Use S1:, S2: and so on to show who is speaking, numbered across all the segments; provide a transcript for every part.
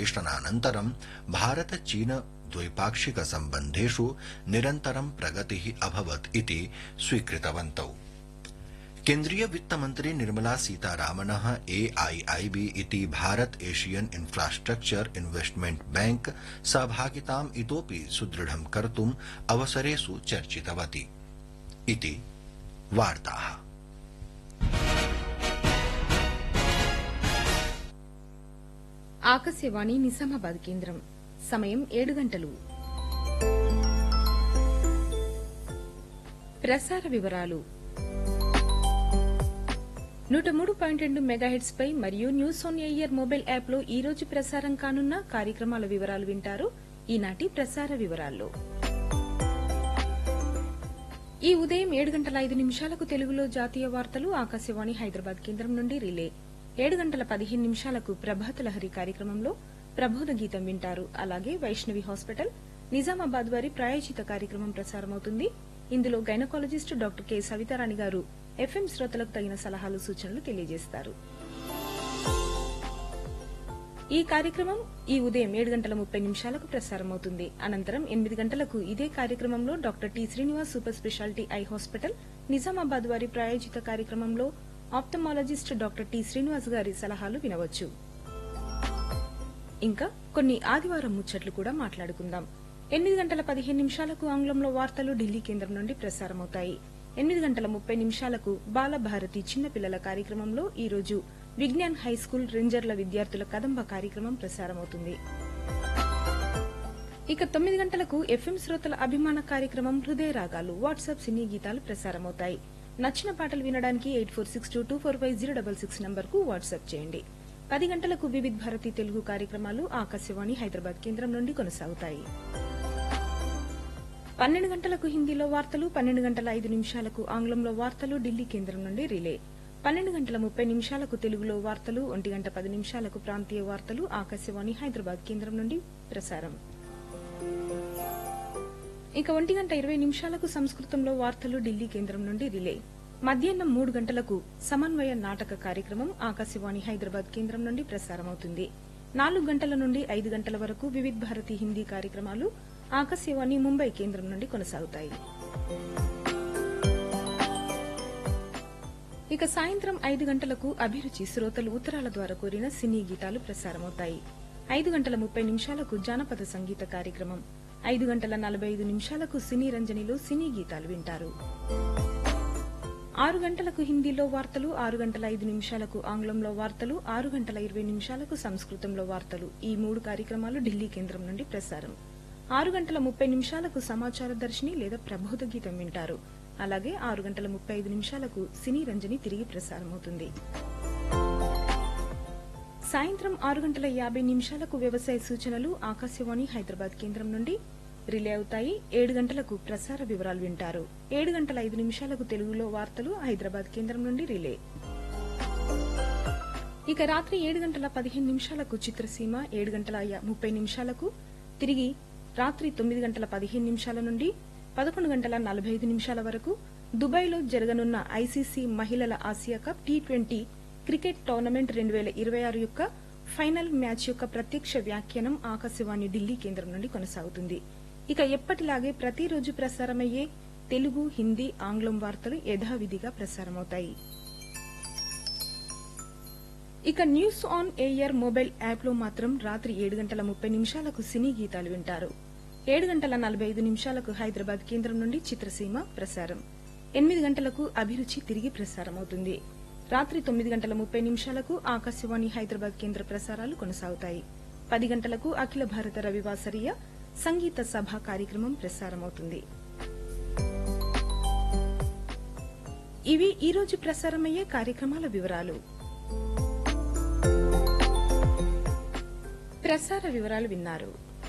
S1: उपवेशनानन्तरं भारत चीन द्वैपाक्षिक सम्बन्धेषु निरन्तरं प्रगतिः अभवत् इति स्वीकृतवन्तौ केन्द्रीय वित्तमन्त्री निर्मला सीतारामनः एआईआईबी इति Bharat Asian infrastructure investment bank सहभागिताम् इतोपि सुदृढं कर्तुम् अवसरेषु चर्चितवती इति वार्ताः
S2: ఆకాశవాణి నిజామాబాద్ కేంద్రం సమయం ఏడు గంటలు ప్రసార వివరాలు నూట మూడు పాయింట్ రెండు మెగాహెట్స్ పై మరియు news on air mobile app లో ఈ రోజు ప్రసారం కానున్న కార్యక్రమాల వివరాలు వింటారు ఈనాటి ప్రసార వివరాల్లో ఈ ఉదయం ఏడు గంటల ఐదు నిమిషాలకు తెలుగులో జాతీయ వార్తలు ఆకాశవాణి హైదరాబాద్ కేంద్రం నుండి రిలే ఏడు గంటల పదిహేను నిమిషాలకు ప్రభాత లహరి కార్యక్రమంలో ప్రబోధ గీతం వింటారు అలాగే వైష్ణవి హాస్పిటల్ నిజామాబాద్ వారి ప్రాయోజిత కార్యక్రమం ప్రసారమవుతుంది ఇందులో గైనకాలజిస్ట్ డాక్టర్ కె సవితారాణి గారు ఎఫ్ఎం శ్రోతలకు తగిన సలహాలు సూచనలు తెలియజేస్తారు ఈ కార్యక్రమం ఈ ఉదయం ఏడు గంటల ముప్పై నిమిషాలకు ప్రసారమవుతుంది అనంతరం ఎనిమిది గంటలకు ఇదే కార్యక్రమంలో doctor T Srinivas super speciality eye hospital Nizamabad వారి ప్రాయోజిత కార్యక్రమంలో ఆప్థమాలజిస్ట్ డాక్టర్ టి శ్రీనివాస్ గారి సలహాలు వినవచ్చు ఇంకా కొన్ని ఆదివారం ముచ్చట్లు కూడా మాట్లాడుకుందాం ఎనిమిది గంటల పదిహేను నిమిషాలకు ఆంగ్లంలో వార్తలు ఢిల్లీ కేంద్రం నుండి ప్రసారమవుతాయి ఎనిమిది గంటల ముప్పై నిమిషాలకు బాలభారతి చిన్నపిల్లల కార్యక్రమంలో ఈ రోజు విజ్ఞాన్ హైస్కూల్ రేంజర్ల విద్యార్థుల కదంబ కార్యక్రమం ప్రసారమవుతుంది ఇక తొమ్మిది గంటలకు ఎఫ్ఎం శ్రోతల అభిమాన కార్యక్రమం హృదయ రాగాలు వాట్సాప్ సినీ గీతాలు ప్రసారమవుతాయి నచ్చిన పాటలు వినడానికి eight four six two two four five zero double six number కు వాట్సాప్ చేయండి పది గంటలకు వివిధ్ భారతి తెలుగు కార్యక్రమాలు ఆకాశవాణి హైదరాబాద్ కేంద్రం నుండి కొనసాగుతాయి పన్నెండు గంటలకు హిందీలో వార్తలు పన్నెండు గంటల ఐదు నిమిషాలకు ఆంగ్లంలో వార్తలు ఢిల్లీ కేంద్రం నుండి రిలే పన్నెండు గంటల ముప్పై నిమిషాలకు తెలుగులో వార్తలు ఒంటి గంట పది నిమిషాలకు ప్రాంతీయ వార్తలు ఆకాశవాణి హైదరాబాద్ కేంద్రం నుండి ప్రసారం ఇక ఒంటి గంట ఇరవై నిమిషాలకు సంస్కృతంలో వార్తలు ఢిల్లీ కేంద్రం నుండి రిలే మధ్యాహ్నం మూడు గంటలకు సమన్వయ నాటక కార్యక్రమం ఆకాశవాణి హైదరాబాద్ కేంద్రం నుండి ప్రసారమవుతుంది నాలుగు గంటల నుండి ఐదు గంటల వరకు వివిధ్ భారతి హిందీ కార్యక్రమాలు ఆకాశవాణి ముంబై కేంద్రం నుండి కొనసాగుతాయి ఇక సాయంత్రం ఐదు గంటలకు అభిరుచి శ్రోతలు ఉత్తరాల ద్వారా కోరిన సినీ గీతాలు ప్రసారమవుతాయి ఐదు గంటల ముప్పై నిమిషాలకు జానపద సంగీత కార్యక్రమం ఐదు గంటల నలభై ఐదు నిమిషాలకు సినీ రంజనిలో సినీ గీతాలు వింటారు ఆరు గంటలకు హిందీలో వార్తలు ఆరు గంటల ఐదు నిమిషాలకు ఆంగ్లంలో వార్తలు ఆరు గంటల ఇరవై నిమిషాలకు సంస్కృతంలో వార్తలు ఈ మూడు కార్యక్రమాలు ఢిల్లీ కేంద్రం నుండి ప్రసారం ఆరు గంటల ముప్పై నిమిషాలకు సమాచార దర్శిని లేదా ప్రబోధ గీతం వింటారు అలాగే ఆరు గంటల ముప్పై ఐదు నిమిషాలకు సినీ రంజని తిరిగి ప్రసారమవుతుంది సాయంత్రం ఆరు గంటల యాభై నిమిషాలకు వ్యవసాయ సూచనలు ఆకాశవాణి హైదరాబాద్ కేంద్రం నుండి రిలే అవుతాయి ఏడు గంటలకు ప్రసార వివరాలు వింటారు ఏడు గంటల ఐదు నిమిషాలకు తెలుగులో వార్తలు హైదరాబాద్ కేంద్రం నుండి రిలే ఇక రాత్రి ఏడు గంటల పదిహేను నిమిషాలకు చిత్రసీమ ఏడు గంటల యా- ముప్పై నిమిషాలకు తిరిగి రాత్రి తొమ్మిది గంటల పదిహేను నిమిషాల నుండి పదకొండు గంటల నలభై ఐదు నిమిషాల వరకు దుబాయ్లో జరగనున్న ఐసీసీ మహిళల Asia cup T twenty cricket tournament రెండు వేల ఇరవై ఆరు యొక్క ఫైనల్ మ్యాచ్ యొక్క ప్రత్యక్ష వ్యాఖ్యానం ఆకాశవాణి ఢిల్లీ కేంద్రం నుండి కొనసాగుతుంది ఇక ఎప్పటిలాగే ప్రతిరోజు ప్రసారమయ్యే తెలుగు హిందీ ఆంగ్లం వార్తలు యథావిధిగా ప్రసారమవుతాయి ఇక news on air mobile app లో మాత్రం రాత్రి ఏడు గంటల ముప్పై నిమిషాలకు సినీ గీతాలు వింటారు ఏడు గంటల నలభై ఐదు నిమిషాలకు హైదరాబాద్ కేంద్రం నుండి చిత్రసీమ ప్రసారం ఎనిమిది గంటలకు అభిరుచి తిరిగి ప్రసారమవుతుంది రాత్రి తొమ్మిది గంటల ముప్పై నిమిషాలకు ఆకాశవాణి హైదరాబాద్ కేంద్ర ప్రసారాలు కొనసాగుతాయి పది గంటలకు అఖిల భారత రవివాసరీయ సంగీత సభ కార్యక్రమం ప్రసారమవుతుంది ఇవి ఈ రోజు ప్రసారమయ్యే కార్యక్రమాల వివరాలు ప్రసార వివరాలు విన్నారు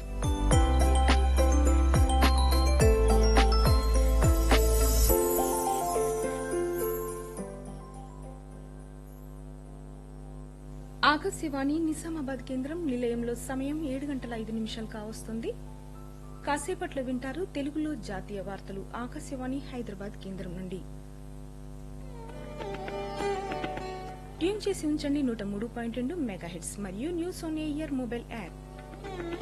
S2: ఆకాశవాణి నిజామాబాద్ కేంద్రం నిలయంలో సమయం ఏడు గంటల ఐదు నిమిషాలు కావస్తుంది కాసేపట్లో వింటారు తెలుగులో జాతీయ వార్తలు ఆకాశవాణి హైదరాబాద్ కేంద్రం నుండి ట్యూన్ చేసి ఉంచండి నూట మూడు పాయింట్ రెండు మెగాహెడ్స్ మరియు news on air mobile app